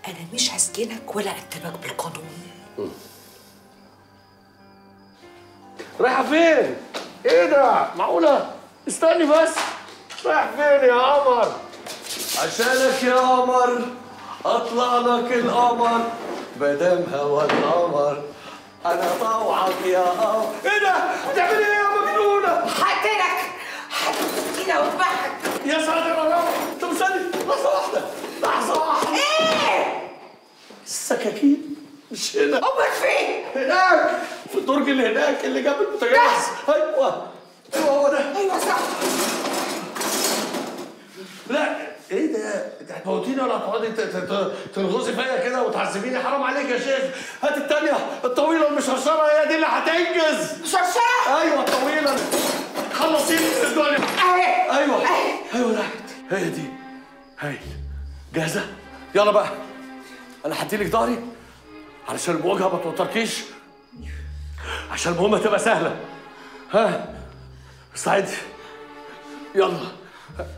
انا مش هسجنك ولا اكتبك بالقانون رايحة فين؟ ايه ده؟ معقولة؟ استني بس رايح فين يا قمر؟ عشانك يا قمر اطلع لك القمر مدام هوا القمر انا طوعك يا قمر ايه ده؟ بتعملي ايه يا مجنونة؟ هقتلك هتسكينة واذبحك يا ساتر يا رب طب استني لحظة واحدة لحظة واحدة ايه السكاكين مش هنا امال فين هناك في الدرج اللي هناك اللي جنب البوتاجاز ايوه ايوه هو ده ايوه صح لا ايه ده؟ انت هتموتيني ولا هتقعدي ت- ت- تنغزي فيا كده وتعذبيني حرام عليك يا شيخ هات التانية الطويلة المشرشرة هي دي اللي هتنجز شرشرة ايوه الطويلة خلصيني من الدنيا اهي ايوه اهي ايوه راحت هي دي هاي جاهزة؟ يلا بقى انا هديلك ظهري علشان المواجهة ما توتركيش عشان المهمة تبقى سهلة ها استعدي يلا